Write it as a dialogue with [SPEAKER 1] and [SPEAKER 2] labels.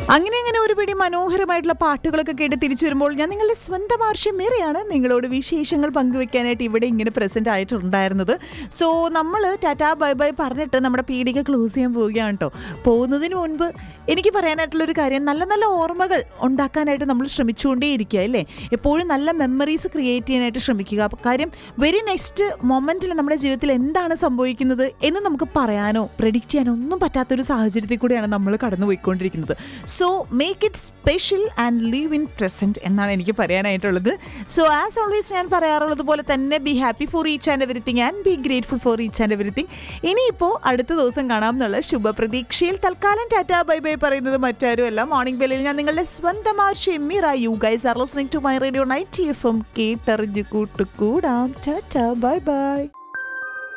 [SPEAKER 1] അങ്ങനെ അങ്ങനെ ഒരു പിടി മനോഹരമായിട്ടുള്ള പാട്ടുകളൊക്കെ കേട്ട് തിരിച്ചു വരുമ്പോൾ ഞാൻ നിങ്ങളുടെ സ്വന്തം ആർഷ്യം മേറെയാണ് നിങ്ങളോട് വിശേഷങ്ങൾ പങ്കുവെക്കാനായിട്ട് ഇവിടെ ഇങ്ങനെ പ്രസന്റ് ആയിട്ടുണ്ടായിരുന്നത് സോ നമ്മൾ ടാറ്റാ ബൈ ബൈ പറഞ്ഞിട്ട് നമ്മുടെ പീടിക ക്ലോസ് ചെയ്യാൻ പോവുകയാണ് കേട്ടോ പോകുന്നതിന് മുൻപ് എനിക്ക് പറയാനായിട്ടുള്ളൊരു കാര്യം നല്ല നല്ല ഓർമ്മകൾ ഉണ്ടാക്കാനായിട്ട് നമ്മൾ ശ്രമിച്ചുകൊണ്ടേയിരിക്കുക അല്ലേ എപ്പോഴും നല്ല മെമ്മറീസ് ക്രിയേറ്റ് ചെയ്യാനായിട്ട് ശ്രമിക്കുക അപ്പോൾ കാര്യം വെരി നെക്സ്റ്റ് മൊമെന്റിൽ നമ്മുടെ ജീവിതത്തിൽ എന്താണ് സംഭവിക്കുന്നത് എന്ന് നമുക്ക് പറയാനോ പ്രെഡിക്റ്റ് ചെയ്യാനോ ഒന്നും പറ്റാത്തൊരു സാഹചര്യത്തിൽ കൂടെയാണ് നമ്മൾ കടന്നു പോയിക്കൊണ്ടിരിക്കുന്നത് so make it special and live in present എന്നാണ് എനിക്ക് പറയാനായിട്ടുള്ളത് സോ ആസ് ഓൾവേസ് ഞാൻ പറയാറുള്ളത് പോലെ തന്നെ be happy for each and everything and be grateful for each and everything ഇനിയിപ്പോൾ അടുത്ത ദിവസം കാണാം എന്നുള്ള ശുഭപ്രതീക്ഷയിൽ തൽക്കാലം ടാറ്റ ബൈ ബൈ പറയുന്നത് മറ്റാരുമല്ല മോർണിംഗ് ബെല്ലിൽ ഞാൻ നിങ്ങളുടെ സ്വന്തം ആ Shemira you guys are listening to my radio night F M കേട്ടറിഞ്ഞു കൂട്ടുകൂടാം ടാറ്റ ബൈ ബൈ